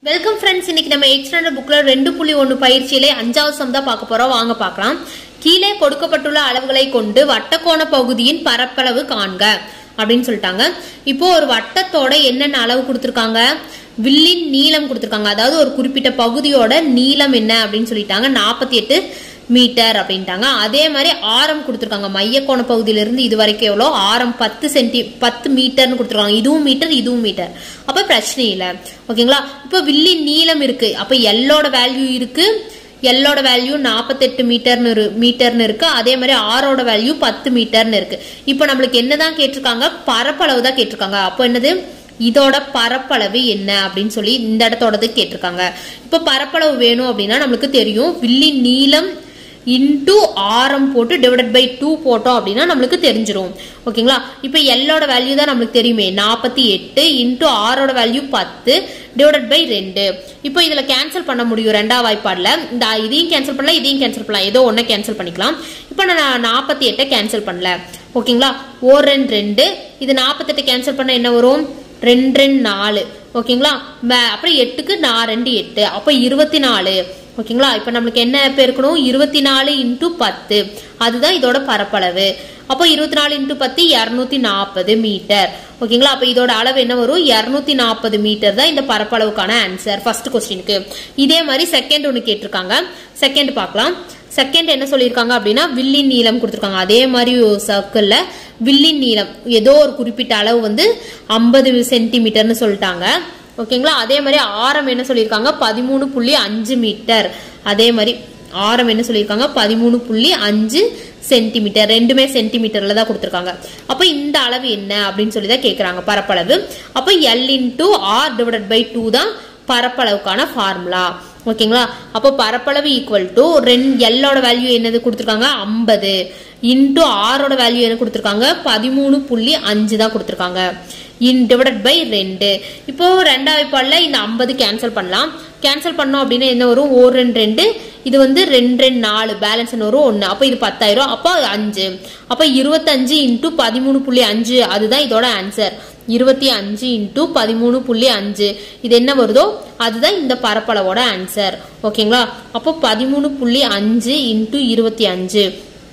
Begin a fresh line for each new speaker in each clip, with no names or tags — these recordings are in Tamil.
வெல்கம் ஃப்ரெண்ட்ஸ் இன்னைக்கு நம்ம எயிட் ஸ்டாண்டர்ட் புக்ல ரெண்டு புள்ளி ஒன்று பயிற்சியிலே அஞ்சாவது சம் தான் பார்க்க போறோம் வாங்க பார்க்கலாம் கீழே கொடுக்கப்பட்டுள்ள அளவுகளை கொண்டு வட்டக்கோண பகுதியின் பரப்பளவு காண்க அப்படின்னு சொல்லிட்டாங்க இப்போ ஒரு வட்டத்தோட என்னென்ன அளவு கொடுத்துருக்காங்க வில்லின் நீளம் கொடுத்துருக்காங்க அதாவது ஒரு குறிப்பிட்ட பகுதியோட நீளம் என்ன அப்படின்னு சொல்லிட்டாங்க நாற்பத்தி எட்டு மீட்டர் அப்படின்ட்டாங்க அதே மாதிரி ஆரம் கொடுத்துருக்காங்க மையக்கோண பகுதியிலிருந்து இது வரைக்கும் எவ்வளோ ஆரம் பத்து சென்டி பத்து மீட்டர்னு கொடுத்துருக்காங்க இதுவும் மீட்டர் இதுவும் மீட்டர் அப்போ பிரச்சனை இல்லை ஓகேங்களா இப்போ வில்லின் நீளம் இருக்கு அப்போ எல்லோட வேல்யூ இருக்கு எல்லோட வேல்யூ நாற்பத்தெட்டு மீட்டர்னு இரு மீட்டர்னு இருக்கு அதே மாதிரி ஆரோட வேல்யூ பத்து மீட்டர்னு இருக்கு இப்போ நம்மளுக்கு என்னதான் கேட்டிருக்காங்க பரப்பளவு தான் கேட்டிருக்காங்க அப்போ என்னது இதோட பரப்பளவு என்ன அப்படின்னு சொல்லி இந்த இடத்தோடது கேட்டிருக்காங்க இப்போ பரப்பளவு வேணும் அப்படின்னா நம்மளுக்கு தெரியும் வில்லின் நீளம் இன்டூ ஆரம் போட்டு டிவைடட் பை டூ போட்டோம் அப்படின்னா நம்மளுக்கு தெரிஞ்சிரும் ஓகேங்களா இப்போ எல்லோட வேல்யூ தான் நம்மளுக்கு தெரியுமே நாற்பத்தி எட்டு இன்டூ ஆரோட வேல்யூ பத்து டிவைடட் பை ரெண்டு இப்போ இதில் கேன்சல் பண்ண முடியும் ரெண்டாவது வாய்ப்பாடில் இந்த இதையும் கேன்சல் பண்ணலாம் இதையும் கேன்சல் பண்ணலாம் ஏதோ ஒன்றை கேன்சல் பண்ணிக்கலாம் இப்போ நான் நாற்பத்தி எட்டை கேன்சல் பண்ணல ஓகேங்களா ஓர் ரெண்டு ரெண்டு இது நாற்பத்தெட்டு கேன்சல் பண்ண என்ன வரும் ரெண்டு ரெண்டு நாலு ஓகேங்களா மே- அப்புறம் எட்டுக்கு நான் ரெண்டு எட்டு அப்போ இருபத்தி நாலு ஓகேங்களா இப்போ நம்மளுக்கு என்ன பெருக்கணும் இருபத்தி நாலு இன்டூ பத்து அதுதான் இதோட பரப்பளவு அப்போ இருபத்தி நாலு இன்டூ பத்து இரநூத்தி நாற்பது மீட்டர் ஓகேங்களா அப்போ இதோட அளவு என்ன வரும் இரநூத்தி நாற்பது மீட்டர் தான் இந்த பரப்பளவுக்கான ஆன்சர் ஃபர்ஸ்ட் கொஸ்டினுக்கு இதே மாதிரி செகண்ட் ஒன்று கேட்டிருக்காங்க செகண்ட் பார்க்கலாம் செகண்ட் என்ன சொல்லியிருக்காங்க அப்படின்னா வில்லின் நீளம் கொடுத்துருக்காங்க அதே மாதிரி சர்க்கிளில் வில்லின் நீளம் ஏதோ ஒரு குறிப்பிட்ட அளவு வந்து ஐம்பது சென்டிமீட்டர்னு சொல்லிட்டாங்க ஓகேங்களா அதே மாதிரி ஆரம் என்ன சொல்லியிருக்காங்க பதிமூணு புள்ளி அஞ்சு மீட்டர் அதே மாதிரி ஆரம் என்ன சொல்லியிருக்காங்க பதிமூணு புள்ளி அஞ்சு சென்டிமீட்டர் ரெண்டுமே சென்டிமீட்டர்ல தான் கொடுத்துருக்காங்க அப்போ இந்த அளவு என்ன அப்படின்னு சொல்லி தான் கேட்குறாங்க பரப்பளவு அப்போ L into R divided by two தான் பரப்பளவுக்கான ஃபார்முலா ஓகேங்களா அப்போ பரப்பளவு ஈக்குவல் டு ரெண்டு எல்லோட வேல்யூ என்னது கொடுத்துருக்காங்க ஐம்பது இன்டூ ஆரோட வேல்யூ என்ன கொடுத்துருக்காங்க பதிமூணு புள்ளி அஞ்சு தான் கொடுத்துருக்காங்க இன் டிவைடட் பை ரெண்டு இப்போ ரெண்டாவது பாலில் இந்த ஐம்பது கேன்சல் பண்ணலாம் கேன்சல் பண்ணோம் அப்படின்னா என்ன வரும் ஒரு ரெண்டு ரெண்டு இது வந்து ரெண்டு ரெண்டு நாலு பேலன்ஸ் என்ன வரும் ஒன்று அப்போ இது பத்தாயிரம் அப்போ அஞ்சு அப்போ இருபத்தஞ்சு இன்டூ பதிமூணு புள்ளி அஞ்சு அதுதான் இதோட ஆன்சர் இருபத்தி அஞ்சு இன்டூ பதிமூணு புள்ளி அஞ்சு இது என்ன வருதோ அதுதான் இந்த பரப்பளவோட ஆன்சர் ஓகேங்களா அப்போ பதிமூணு புள்ளி அஞ்சு இன்டூ இருபத்தி அஞ்சு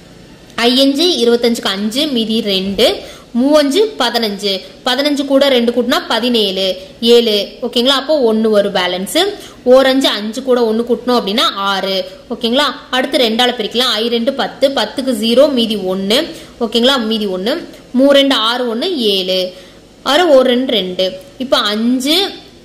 ஐயஞ்சு இருபத்தஞ்சுக்கு அஞ்சு மீதி ரெண்டு மூவஞ்சு பதினஞ்சு பதினஞ்சு கூட ரெண்டு கூட்டினா பதினேழு ஏழு ஓகேங்களா அப்போ ஒன்று வரும் பேலன்ஸு ஓரஞ்சு அஞ்சு கூட ஒன்று கூட்டணும் அப்படின்னா ஆறு ஓகேங்களா அடுத்து ரெண்டால பிரிக்கலாம் ஐ ரெண்டு பத்து பத்துக்கு ஜீரோ மீதி ஒன்று ஓகேங்களா மீதி ஒன்று மூ ரெண்டு ஆறு ஒன்று ஏழு ஆறு ஒரு ரெண்டு ரெண்டு இப்போ அஞ்சு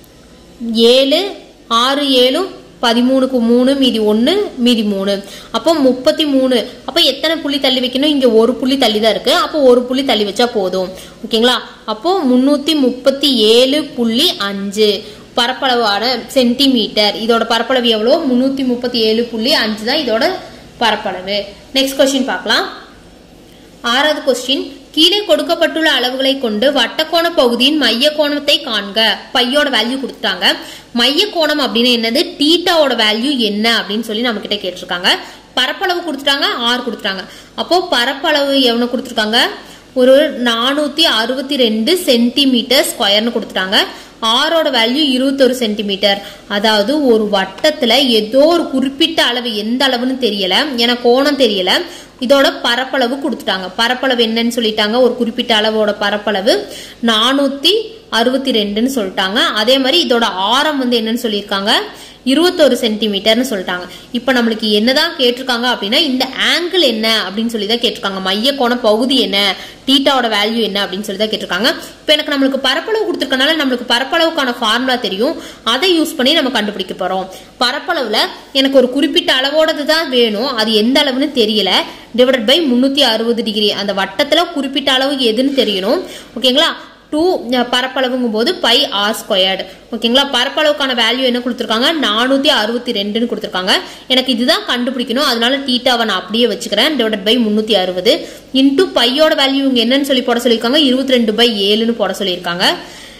ஏழு ஆறு ஏழும் பதிமூணுக்கு மூணு மீதி ஒன்று மீதி மூணு அப்போ முப்பத்தி மூணு அப்போ எத்தனை புள்ளி தள்ளி வைக்கணும் இங்கே ஒரு புள்ளி தள்ளி தான் இருக்கு அப்போ ஒரு புள்ளி தள்ளி வச்சா போதும் ஓகேங்களா அப்போ முந்நூற்றி முப்பத்தி ஏழு புள்ளி அஞ்சு பரப்பளவான சென்டிமீட்டர் இதோட பரப்பளவு எவ்வளோ முந்நூற்றி முப்பத்தி ஏழு புள்ளி அஞ்சு தான் இதோட பரப்பளவு நெக்ஸ்ட் கொஸ்டின் பார்க்கலாம் ஆறாவது கொஸ்டின் கீழே கொடுக்கப்பட்டுள்ள அளவுகளை கொண்டு வட்டக்கோண பகுதியின் மைய கோணத்தை காண்க பையோட வேல்யூ கொடுத்துட்டாங்க மைய கோணம் அப்படின்னு என்னது டீட்டாவோட வேல்யூ என்ன அப்படின்னு சொல்லி நம்ம கிட்ட கேட்டிருக்காங்க பரப்பளவு கொடுத்துட்டாங்க ஆர் கொடுத்துட்டாங்க அப்போ பரப்பளவு எவ்வளவு கொடுத்துருக்காங்க ஒரு நானூத்தி அறுபத்தி ரெண்டு சென்டிமீட்டர் ஸ்கொயர்னு கொடுத்துட்டாங்க ஆரோட வேல்யூ இருபத்தொரு சென்டிமீட்டர் அதாவது ஒரு வட்டத்துல ஏதோ ஒரு குறிப்பிட்ட அளவு எந்த அளவுன்னு தெரியல ஏன்னா கோணம் தெரியல இதோட பரப்பளவு கொடுத்துட்டாங்க பரப்பளவு என்னன்னு சொல்லிட்டாங்க ஒரு குறிப்பிட்ட அளவோட பரப்பளவு நானூத்தி அறுபத்தி ரெண்டுன்னு சொல்லிட்டாங்க அதே மாதிரி இதோட ஆரம் வந்து என்னன்னு சொல்லியிருக்காங்க இருபத்தொரு சென்டிமீட்டர்னு சொல்லிட்டாங்க இப்போ நம்மளுக்கு என்னதான் கேட்டிருக்காங்க அப்படின்னா இந்த ஆங்கிள் என்ன அப்படின்னு சொல்லி தான் கேட்டிருக்காங்க மைய கோண பகுதி என்ன டீட்டாவோட வேல்யூ என்ன அப்படின்னு சொல்லி தான் கேட்டிருக்காங்க இப்போ எனக்கு நம்மளுக்கு பரப்பளவு கொடுத்துருக்கனால நம்மளுக்கு பரப்பளவுக்கான ஃபார்முலா தெரியும் அதை யூஸ் பண்ணி நம்ம கண்டுபிடிக்க போறோம் பரப்பளவுல எனக்கு ஒரு குறிப்பிட்ட அளவோடது தான் வேணும் அது எந்த அளவுன்னு தெரியல டிவைடட் பை முன்னூத்தி அறுபது டிகிரி அந்த வட்டத்துல குறிப்பிட்ட அளவு எதுன்னு தெரியணும் ஓகேங்களா டூ பரப்பளவுங்கும் போது பை ஆர் ஸ்கொயர்டு ஓகேங்களா பரப்பளவுக்கான வேல்யூ என்ன கொடுத்துருக்காங்க நானூத்தி அறுபத்தி ரெண்டுன்னு கொடுத்துருக்காங்க எனக்கு இதுதான் கண்டுபிடிக்கணும் அதனால டீட்டாவை நான் அப்படியே வச்சுக்கிறேன் டிவைடட் பை முன்னூத்தி அறுபது இன்டூ பையோட வேல்யூ இங்க என்னன்னு சொல்லி போட சொல்லியிருக்காங்க இருபத்தி ரெண்டு பை ஏழுன்னு போட சொல்லியிருக்காங்க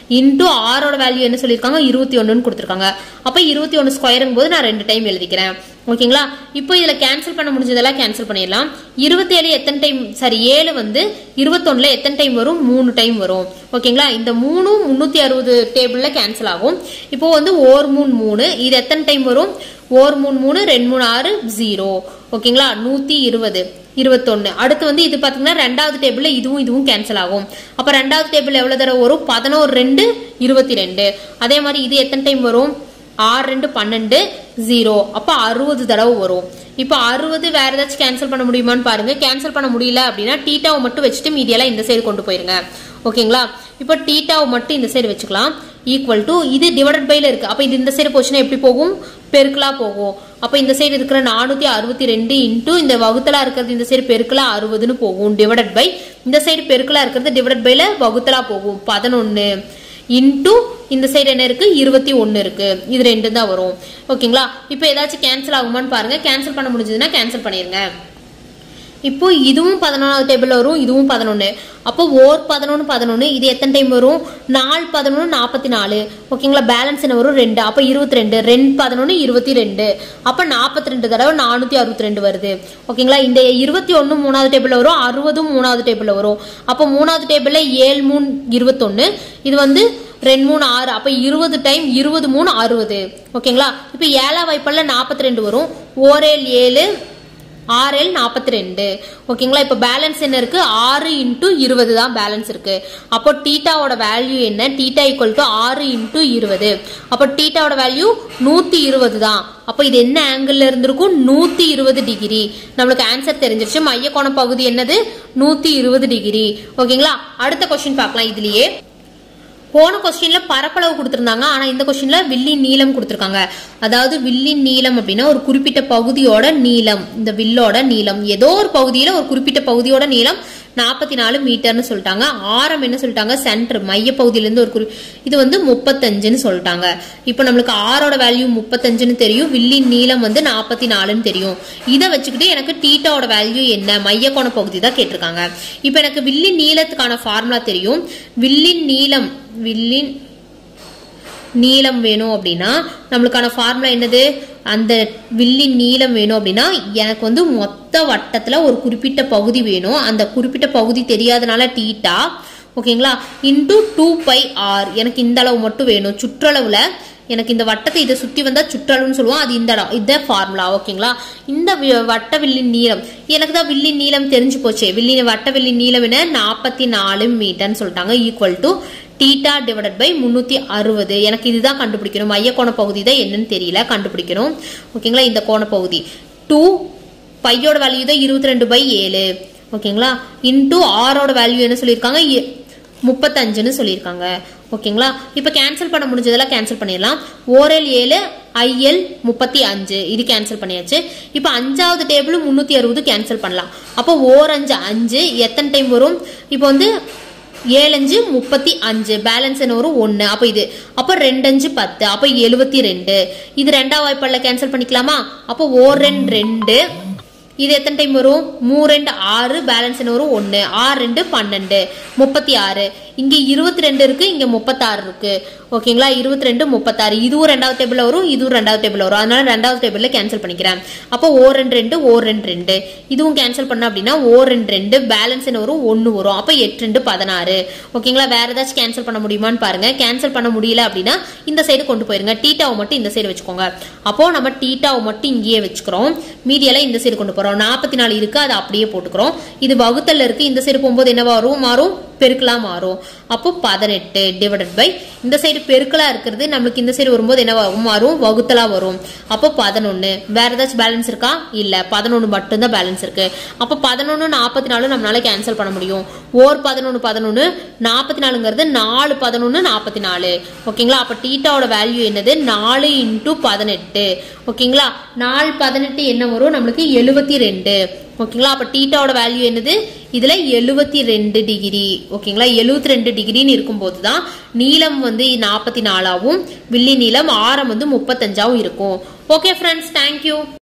இன்டூ ஆரோட வேல்யூ என்ன சொல்லியிருக்காங்க இருபத்தி ஒன்றுன்னு கொடுத்துருக்காங்க அப்போ இருபத்தி ஒன்று ஸ்கொயருங்கும் போது நான் ரெண்டு டைம் எழுதிக்கிறேன் ஓகேங்களா இப்போ இதுல கேன்சல் பண்ண முடிஞ்சதெல்லாம் கேன்சல் பண்ணிடலாம் இருபத்தேழு எத்தனை டைம் சாரி ஏழு வந்து இருபத்தொன்னுல எத்தனை டைம் வரும் மூணு டைம் வரும் ஓகேங்களா இந்த மூணும் முன்னூத்தி அறுபது டேபிள்ல கேன்சல் ஆகும் இப்போ வந்து ஓர் மூணு மூணு இது எத்தனை டைம் வரும் ஓர் மூணு மூணு ரெண்டு மூணு ஆறு ஜீரோ ஓகேங்களா நூத்தி இருபது இருபத்தொன்னு அடுத்து வந்து இது பாத்தீங்கன்னா ரெண்டாவது டேபிள்ல இதுவும் இதுவும் கேன்சல் ஆகும் அப்ப ரெண்டாவது டேபிள் எவ்வளவு தடவை வரும் பதினோரு ரெண்டு இருபத்தி ரெண்டு அதே மாதிரி இது எத்தனை டைம் வரும் ஆறு ரெண்டு பன்னெண்டு ஜீரோ அப்ப அறுபது தடவை வரும் இப்போ அறுபது வேற ஏதாச்சும் கேன்சல் பண்ண முடியுமான்னு பாருங்க கேன்சல் பண்ண முடியல அப்படின்னா டீட்டாவை மட்டும் வச்சுட்டு மீதியெல்லாம் இந்த சைடு கொண்டு போயிருங்க ஓகேங்களா இப்போ டீட்டாவை மட்டும் இந்த சைடு வச்சுக்கலாம் ஈக்குவல் டு இது டிவைடட் பைல இருக்கு அப்ப இது இந்த சைடு போச்சுன்னா எப்படி போகும் பெருக்கலா போகும் அப்ப இந்த சைடு இருக்கிற நானூத்தி அறுபத்தி ரெண்டு இன்டூ இந்த வகுத்தலா இருக்கிறது இந்த சைடு பெருக்கலா அறுபதுன்னு போகும் டிவைடட் பை இந்த சைடு பெருக்கலா இருக்கிறது டிவைடட் பைல வகுத்தலா போகும் பதினொன்னு இன்டூ இந்த சைடு என்ன இருக்கு இருபத்தி ஒன்னு இருக்கு இது ரெண்டு தான் வரும் ஓகேங்களா இப்போ ஏதாச்சும் கேன்சல் ஆகுமான்னு பாருங்க கேன்சல் பண்ண முடிஞ்சதுன்னா கேன்சல் பண்ணிருங்க இப்போ இதுவும் பதினொன்றாவது டேபிள் வரும் இதுவும் பதினொன்று அப்போ ஓர் பதினொன்று பதினொன்று இது எத்தனை டைம் வரும் நாலு பதினொன்று நாற்பத்தி நாலு ஓகேங்களா பேலன்ஸ் என்ன வரும் ரெண்டு அப்போ இருபத்தி ரெண்டு ரெண்டு பதினொன்று இருபத்தி ரெண்டு அப்போ நாற்பத்தி ரெண்டு தடவை நானூற்றி அறுபத்தி ரெண்டு வருது ஓகேங்களா இந்த இருபத்தி ஒன்று மூணாவது டேபிளில் வரும் அறுபதும் மூணாவது டேபிளில் வரும் அப்போ மூணாவது டேபிளில் ஏழு மூணு இருபத்தொன்று இது வந்து ரெண்டு மூணு ஆறு அப்ப இருபது டைம் இருபது மூணு அறுபது ஓகேங்களா இப்ப ஏழாம் வாய்ப்பால நாற்பத்தி ரெண்டு வரும் ஓரேல் ஏழு ஆர்எல் நாற்பத்தி ரெண்டு ஓகேங்களா இப்போ பேலன்ஸ் என்ன இருக்கு ஆறு இன்டூ இருபது தான் பேலன்ஸ் இருக்கு அப்போ டீட்டாவோட வேல்யூ என்ன டீட்டா ஈக்குவல் டு ஆறு இன்டூ இருபது அப்போ டீட்டாவோட வேல்யூ நூத்தி இருபது தான் அப்போ இது என்ன ஆங்கிள் இருந்திருக்கும் நூத்தி இருபது டிகிரி நம்மளுக்கு ஆன்சர் தெரிஞ்சிருச்சு மைய கோண பகுதி என்னது நூத்தி இருபது டிகிரி ஓகேங்களா அடுத்த கொஸ்டின் பார்க்கலாம் இதுலயே போன கொஸ்டின்ல பரப்பளவு கொடுத்திருந்தாங்க ஆனா இந்த கொஸ்டின்ல வில்லின் நீளம் கொடுத்திருக்காங்க அதாவது வில்லின் நீளம் அப்படின்னா ஒரு குறிப்பிட்ட பகுதியோட நீளம் இந்த வில்லோட நீளம் ஏதோ ஒரு பகுதியில ஒரு குறிப்பிட்ட பகுதியோட நீளம் நாற்பத்தி நாலு மீட்டர்னு சொல்லிட்டாங்க ஆரம் என்ன சொல்லிட்டாங்க சென்டர் மைய பகுதியிலேருந்து ஒரு குறி இது வந்து முப்பத்தஞ்சுன்னு சொல்லிட்டாங்க இப்போ நம்மளுக்கு ஆரோட வேல்யூ முப்பத்தஞ்சுன்னு தெரியும் வில்லின் நீளம் வந்து நாற்பத்தி நாலுன்னு தெரியும் இதை வச்சுக்கிட்டு எனக்கு டீட்டாவோட வேல்யூ என்ன மைய கோண பகுதி தான் கேட்டிருக்காங்க இப்போ எனக்கு வில்லின் நீளத்துக்கான ஃபார்முலா தெரியும் வில்லின் நீளம் வில்லின் நீளம் வேணும் அப்படின்னா நம்மளுக்கான ஃபார்முலா என்னது அந்த வில்லின் நீளம் வேணும் அப்படின்னா எனக்கு வந்து மொத்த வட்டத்துல ஒரு குறிப்பிட்ட பகுதி வேணும் அந்த குறிப்பிட்ட பகுதி தெரியாதனால டீட்டா ஓகேங்களா இன்டூ டூ பை ஆர் எனக்கு இந்த அளவு மட்டும் வேணும் சுற்றளவுல எனக்கு இந்த வட்டத்தை இதை சுத்தி வந்தா சுற்றளவுன்னு சொல்லுவோம் அது இந்த இடம் இதான் ஃபார்முலா ஓகேங்களா இந்த வி- வட்ட வில்லின் நீளம் எனக்கு தான் வில்லின் நீளம் தெரிஞ்சு போச்சே வில்லின் வட்ட வில்லின் நீளம் என்ன நாற்பத்தி நாலு மீட்டர்னு சொல்லிட்டாங்க equal to theta divided by முந்நூற்றி அறுபது எனக்கு இதுதான் கண்டுபிடிக்கணும் மைய கோண பகுதி தான் என்னன்னு தெரியல கண்டுபிடிக்கணும் ஓகேங்களா இந்த கோண பகுதி டூ பையோட வேல்யூ தான் இருபத்தி ரெண்டு பை ஏழு ஓகேங்களா இன்டூ ஆரோட வேல்யூ என்ன சொல்லியிருக்காங்க எ- முப்பத்தஞ்சுன்னு சொல்லியிருக்காங்க ஓகேங்களா இப்போ கேன்சல் பண்ண முடிஞ்சதெல்லாம் கேன்சல் பண்ணிடலாம் ஓரல் ஏழு ஐஎல் முப்பத்தி அஞ்சு இது கேன்சல் பண்ணியாச்சு இப்போ அஞ்சாவது டேபிள் முந்நூற்றி அறுபது கேன்சல் பண்ணலாம் அப்போ ஓர் அஞ்சு அஞ்சு எத்தனை டைம் வரும் இப்போ வந்து ஏழஞ்சு முப்பத்தி அஞ்சு பேலன்ஸ் என்ன வரும் ஒன்று அப்போ இது அப்போ ரெண்டஞ்சு பத்து அப்போ எழுபத்தி ரெண்டு இது ரெண்டாம் வாய்ப்பாடில் கேன்சல் பண்ணிக்கலாமா அப்போ ஓர் ரெண்டு ரெண்டு இது எத்தனை டைம் வரும் மூ ரெண்டு ஆறு பேலன்ஸ் என்ன வரும் ஒன்று ஆறு ரெண்டு பன்னெண்டு முப்பத்தி ஆறு இங்கே இருபத்தி ரெண்டு இருக்கு இங்கே முப்பத்தாறு இருக்கு ஓகேங்களா இருபத்தி ரெண்டு முப்பத்தாறு இதுவும் ரெண்டாவது டேபிள் வரும் இதுவும் ரெண்டாவது டேபிள் வரும் அதனால ரெண்டாவது டேபிளில் கேன்சல் பண்ணிக்கிறேன் அப்போ ஓ ரெண்டு ரெண்டு ஓ ரெண்டு ரெண்டு இதுவும் கேன்சல் பண்ண அப்படின்னா ஓ ரெண்டு ரெண்டு பேலன்ஸ் என்ன வரும் ஒன்று வரும் அப்போ எட்டு ரெண்டு பதினாறு ஓகேங்களா வேற ஏதாச்சும் கேன்சல் பண்ண முடியுமான்னு பாருங்க கேன்சல் பண்ண முடியல அப்படின்னா இந்த சைடு கொண்டு போயிருங்க டீட்டாவை மட்டும் இந்த சைடு வச்சுக்கோங்க அப்போ நம்ம டீட்டாவை மட்டும் இங்கேயே வச்சுக்கிறோம் மீதியெல்லாம் இந்த சைடு கொண்டு போறோம் நாற்பத்தி நாலு இருக்கு அதை அப்படியே போட்டுக்கிறோம் இது வகுத்தல்ல இருக்கு இந்த சைடு போகும்போது என்ன வரும் மாறும் பெருக்கலா மாறும் அப்போ பதினெட்டு டிவைடட் பை இந்த சைடு பெருக்கலா இருக்கிறது நம்மளுக்கு இந்த சைடு வரும்போது என்ன வரும்? மாறும் வகுத்தலா வரும் அப்போ பதினொன்னு வேற ஏதாச்சும் பேலன்ஸ் இருக்கா இல்ல பதினொன்னு மட்டும்தான் பேலன்ஸ் இருக்கு அப்போ பதினொன்னு நாற்பத்தி நாலு நம்மளால கேன்சல் பண்ண முடியும் ஓர் பதினொன்னு பதினொன்னு நாற்பத்தி நாலுங்கிறது நாலு பதினொன்னு நாற்பத்தி நாலு ஓகேங்களா அப்போ டீட்டாவோட வேல்யூ என்னது நாலு இன்டூ பதினெட்டு ஓகேங்களா நாலு பதினெட்டு என்ன வரும் நம்மளுக்கு எழுபத்தி ரெண்டு ஓகேங்களா அப்ப டீட்டாவோட வேல்யூ என்னது இதுல எழுபத்தி ரெண்டு டிகிரி ஓகேங்களா எழுபத்தி ரெண்டு டிகிரின்னு இருக்கும்போது தான் நீளம் வந்து நாற்பத்தி நாலாவும் வில்லி நீளம் ஆரம் வந்து முப்பத்தஞ்சாவும் இருக்கும் ஓகே ஃப்ரெண்ட்ஸ் தேங்க்யூ